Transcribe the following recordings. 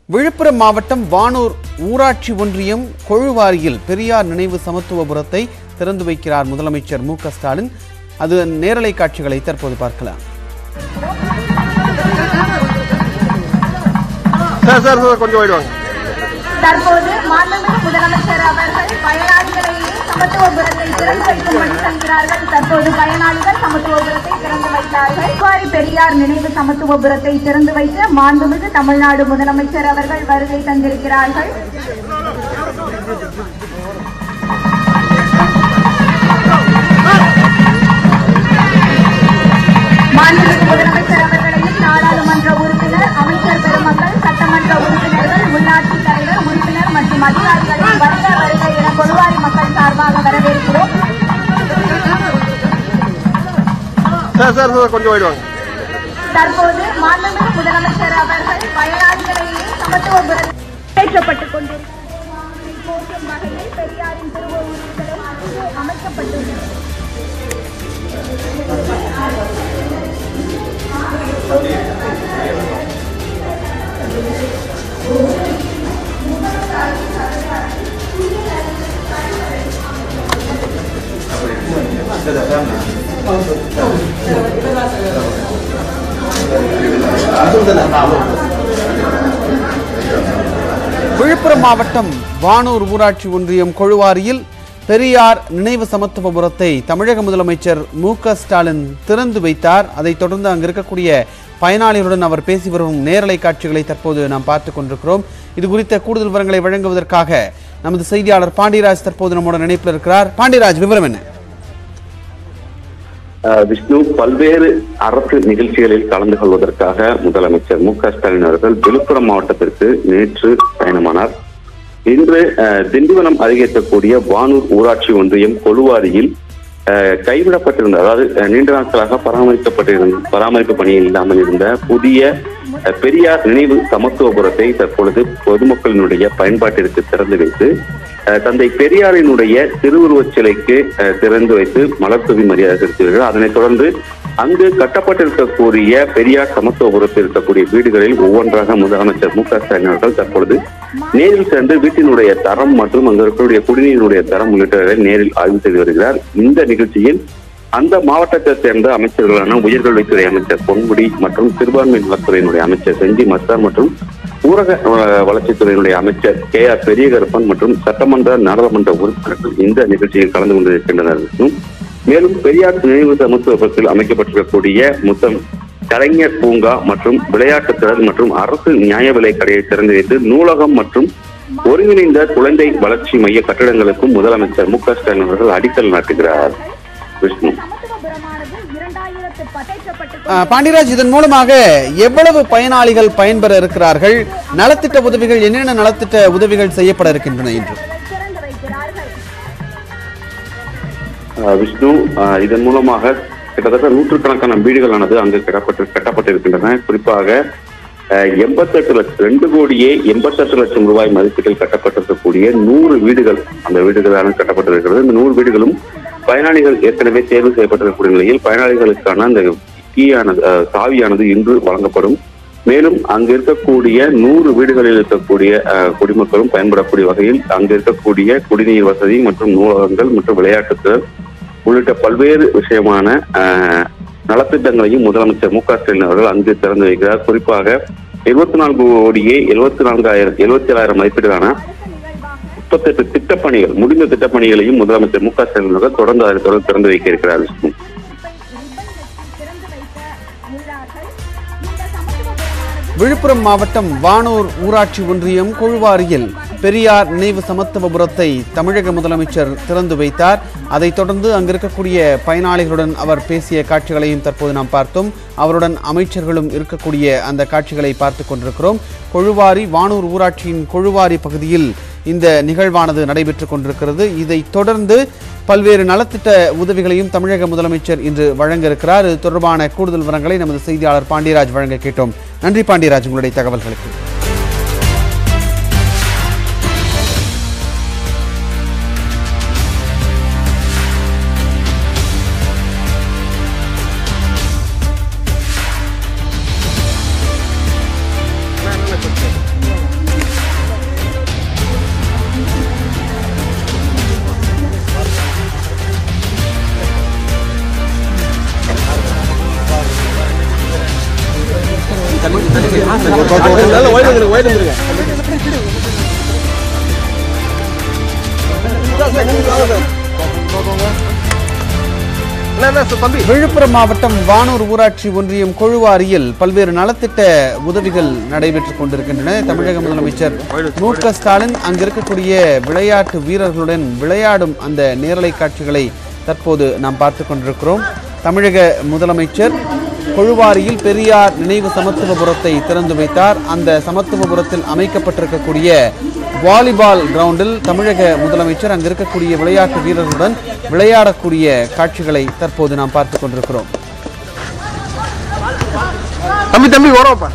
விழுப்புரம் மாவட்டம் வானூர் ஊராட்சி ஒன்றியம் கொழுவாரியில் பெரியார் நினைவு சமத்துவபுரத்தை திறந்து வைக்கிறார் முதலமைச்சர் மு க ஸ்டாலின் அது நேரலை காட்சிகளை தற்போது பார்க்கலாம் சார் சார் சார் கொஞ்சம் போயிடுவாங்க தற்போது மாண்புமிகு முதலமைச்சர் அவர்கள் பயனாளிகளையே சமத்துவபுரத்தை திறந்து வைக்கும்படி செல்கிறார்கள் தற்போது பயனாளிகள் சமத்துவபுரத்தை திறந்து வைத்தார்கள் குவாரி பெரியார் நினைவு சமத்துவபுரத்தை திறந்து வைக்க மாண்புமிகு தமிழ்நாடு முதலமைச்சர் அவர்கள் வருகை தந்திருக்கிறார்கள் மாண்புமிகு முதலமைச்சர் அவர்களையும் நாடாளுமன்ற உறுப்பினர் அமைச்சர் பெருமக்கள் சட்டமன்ற உறுப்பினர்கள் உள்ளாட்சி தலைவர் உறுப்பினர் மற்றும் அதிகாரிகளை வருக வருக என கொழுவாரி மக்கள் சார்பாக வரவேற்கிறோம் சார் சார் சார் கொஞ்சம் போயிடுவாங்க தற்போது மாண்புமிகு முதலமைச்சர் அவர்கள் பயனாளிகளையே சமத்துவபுரம் ஏற்றப்பட்டுக் கொண்டிருக்கிறார் போற்றும் வகையில் பெரியாரின் திருவுருவங்களை அங்கு அமைக்கப்பட்டுள்ளது விழுப்புரம் மாவட்டம் வானூர் ஊராட்சி ஒன்றியம் கொழுவாரியில் பெரியார் நினைவு சமத்துவபுரத்தை தமிழக முதலமைச்சர் மு க ஸ்டாலின் திறந்து வைத்தார் அதைத் தொடர்ந்து அங்கு இருக்கக்கூடிய பயனாளிகளுடன் அவர் பேசி வரும் நேரலை காட்சிகளை தற்போது நாம் பார்த்துக் கொண்டிருக்கிறோம் இது குறித்த கூடுதல் விவரங்களை வழங்குவதற்காக நமது செய்தியாளர் பாண்டியராஜ் தற்போது நம்மோட நினைப்பில் இருக்கிறார் பாண்டியராஜ் விவரம் என்ன அஹ் விஷ்ணு பல்வேறு அரசு நிகழ்ச்சிகளில் கலந்து கொள்வதற்காக முதலமைச்சர் மு க ஸ்டாலின் அவர்கள் விழுப்புரம் மாவட்டத்திற்கு நேற்று பயணமானார் இன்று அஹ், திண்டிவனம் அருகே இருக்கக்கூடிய வானூர் ஊராட்சி ஒன்றியம் கொழுவாரியில் அஹ், கைவிடப்பட்டிருந்த அதாவது அஹ், நீண்ட நாட்களாக பராமரிக்கப்பட்டிருந்த பராமரிப்பு பணியில் இல்லாமல் இருந்த புதிய அஹ், பெரியார் நினைவு சமத்துவபுரத்தை தற்பொழுது பொதுமக்களினுடைய பயன்பாட்டிற்கு திறந்து வைத்து அஹ், தந்தை பெரியாரினுடைய திருவுருவச் சிலைக்கு அஹ், திறந்து வைத்து மலர் தூவி மரியாதை செலுத்துவீர்கள் அதனைத் தொடர்ந்து அங்கு கட்டப்பட்டிருக்கக்கூடிய பெரியார் சமத்துவபுரத்தில் இருக்கக்கூடிய வீடுகளில் ஒவ்வொன்றாக முதலமைச்சர் மு க ஸ்டாலின் அவர்கள் தற்பொழுது நேரில் சென்று வீட்டினுடைய தரம் மற்றும் அங்கு இருக்கக்கூடிய குடிநீரினுடைய தரம் உள்ளிட்டவர்களை நேரில் ஆய்வு செய்து வருகிறார் இந்த நிகழ்ச்சியில் அந்த மாவட்டத்தைச் சேர்ந்த அமைச்சர்களான உயர்கல்வித்துறை அமைச்சர் பொன்முடி மற்றும் சிறுபான்மை நலத்துறையினுடைய அமைச்சர் செஞ்சி மஸ்தார் மற்றும் ஊரக அஹ், வளர்ச்சித்துறையினுடைய அமைச்சர் கே ஆர் பெரியகருப்பன் மற்றும் சட்டமன்ற நாடாளுமன்ற உறுப்பினர்கள் இந்த நிகழ்ச்சியில் கலந்து கொண்டிருக்கின்றனர் விஷ்ணு. மேலும் பெரியார் நினைவு சமத்துவத்தில் அமைக்கப்பட்டிருக்கக்கூடிய முத்தம் கலைஞர் பூங்கா மற்றும் விளையாட்டு திறன் மற்றும் அரசு நியாய விலை கடையை திறந்து வைத்து நூலகம் மற்றும் ஒருங்கிணைந்த குழந்தை வளர்ச்சி மைய கட்டிடங்களுக்கும் முதலமைச்சர் மு க ஸ்டாலின் அவர்கள் அடிக்கல் நாட்டுகிறார் விஷ்ணு சமத்துவபுரமானது இரண்டாயிரத்து படைக்கப்பட்டு அஹ், பாண்டியராஜ் இதன் மூலமாக எவ்வளவு பயனாளிகள் பயன்பெற இருக்கிறார்கள் நலத்திட்ட உதவிகள் என்னென்ன நலத்திட்ட உதவிகள் செய்யப்பட இருக்கின்றன என்று திறந்து வைக்கிறார்கள் அஹ் விஷ்ணு அஹ் இதன் மூலமாக கிட்டத்தட்ட நூற்றுக்கணக்கான வீடுகளானது அங்கு கட்டப்பட்டு கட்டப்பட்டிருக்கின்றன குறிப்பாக அஹ், எண்பத்தெட்டு லட்சம் ரெண்டு கோடியே எண்பத்தெட்டு லட்சம் ரூபாய் மதிப்பீட்டில் கட்டப்பட்டிருக்கக்கூடிய நூறு வீடுகள் அந்த வீடுகளான கட்டப்பட்டிருக்கிறது இந்த நூறு வீடுகளும் பயனாளிகள் ஏற்கனவே தேர்வு செய்யப்பட்டிருக்கக்கூடிய நிலையில் பயனாளிகளுக்கான அந்த கீயானது அஹ், சாவியானது இன்று வழங்கப்படும் மேலும் அங்கு இருக்கக்கூடிய நூறு வீடுகளில் இருக்கக்கூடிய அஹ், குடிமக்களும் பயன்படக்கூடிய வகையில் அங்கு இருக்கக்கூடிய குடிநீர் வசதி மற்றும் நூலகங்கள் மற்றும் விளையாட்டுத்துறை உள்ளிட்ட பல்வேறு விஷயமான அஹ், நலத்திட்டங்களையும் முதலமைச்சர் மு க ஸ்டாலின் அவர்கள் அங்கு திறந்து வைக்கிறார் குறிப்பாக இருபத்தி நான்கு கோடியே எழுபத்தி நான்காயிரம் எழுபத்தி ஏழாயிரம் மதிப்பீடுகான முப்பத்தெட்டு திட்டப்பணிகள் முடிந்த திட்டப்பணிகளையும் முதலமைச்சர் மு க ஸ்டாலின் அவர்கள் தொடர்ந்து அதை தொடர்ந்து திறந்து வைக்க இருக்கிறார் விஷ்ணு. திறந்து வைக்க உள்ளார்கள் இந்த சமத்துவபுரமானது விழுப்புரம் மாவட்டம் வானூர் ஊராட்சி ஒன்றியம் கொழுவாரியில் பெரியார் நினைவு சமத்துவபுரத்தை தமிழக முதலமைச்சர் திறந்து வைத்தார் அதைத் தொடர்ந்து அங்கு இருக்கக்கூடிய பயனாளிகளுடன் அவர் பேசிய காட்சிகளையும் தற்போது நாம் பார்த்தோம் அவருடன் அமைச்சர்களும் இருக்கக்கூடிய அந்த காட்சிகளை பார்த்து கொண்டிருக்கிறோம் கொழுவாரி வானூர் ஊராட்சியின் கொழுவாரி பகுதியில் இந்த நிகழ்வானது நடைபெற்றுக் கொண்டிருக்கிறது இதைத் தொடர்ந்து பல்வேறு நலத்திட்ட உதவிகளையும் தமிழக முதலமைச்சர் இன்று வழங்க இருக்கிறார் இது தொடர்பான கூடுதல் விவரங்களை நமது செய்தியாளர் பாண்டியராஜ் வழங்க கேட்டோம் நன்றி பாண்டியராஜ் உங்களுடைய தகவல்களுக்கு வந்துருங்க ஒயிட் வந்துருங்க சார், சார், நீங்க வாங்க சார். அண்ணா, அண்ணா, சார், தம்பி விழுப்புரம் மாவட்டம் வானூர் ஊராட்சி ஒன்றியம் கொழுவாரியில் பல்வேறு நலத்திட்ட உதவிகள் நடைபெற்றுக் கொண்டிருக்கின்றன தமிழக முதலமைச்சர் மு க ஸ்டாலின் அங்கு இருக்கக்கூடிய விளையாட்டு வீரர்களுடன் விளையாடும் அந்த நேரலை காட்சிகளை தற்போது நாம் பார்த்து கொண்டிருக்கிறோம் தமிழக முதலமைச்சர் கொழுவாரியில் பெரியார் நினைவு சமத்துவபுரத்தை திறந்து வைத்தார் அந்த சமத்துவபுரத்தில் அமைக்கப்பட்டிருக்கக்கூடிய வாலிபால் கிரவுண்டில் தமிழக முதலமைச்சர் அங்கு இருக்கக்கூடிய விளையாட்டு வீரர்களுடன் விளையாடக்கூடிய காட்சிகளை தற்போது நாம் பார்த்து கொண்டிருக்கிறோம் தம்பி தம்பி ஓரப்பா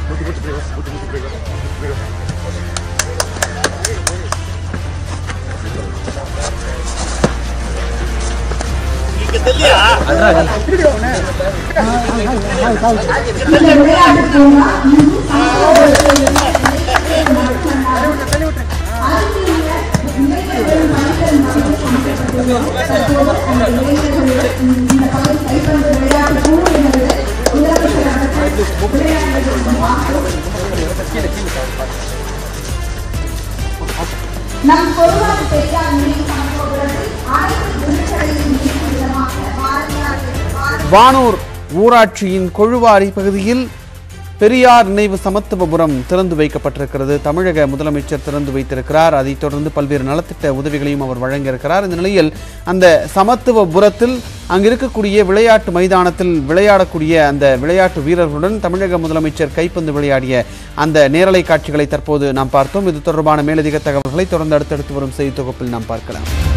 நம் பொதுவாக பெரியார் நினைவு சமத்துவபுரத்தில் அனைத்து குருக்களையும் நீக்கும் விதமாக பாரதியார் பாரதி வானூர் ஊராட்சியின் கொழுவாரி பகுதியில் பெரியார் நினைவு சமத்துவபுரம் திறந்து வைக்கப்பட்டிருக்கிறது தமிழக முதலமைச்சர் திறந்து வைத்திருக்கிறார் அதைத் தொடர்ந்து பல்வேறு நலத்திட்ட உதவிகளையும் அவர் வழங்க இருக்கிறார் இந்த நிலையில் அந்த சமத்துவபுரத்தில் அங்கு இருக்கக்கூடிய விளையாட்டு மைதானத்தில் விளையாடக்கூடிய அந்த விளையாட்டு வீரர்களுடன் தமிழக முதலமைச்சர் கைப்பந்து விளையாடிய அந்த நேரலை காட்சிகளை தற்போது நாம் பார்த்தோம் இது தொடர்பான மேலதிக தகவல்களை தொடர்ந்து அடுத்தடுத்து வரும் செய்தி தொகுப்பில் நாம் பார்க்கலாம்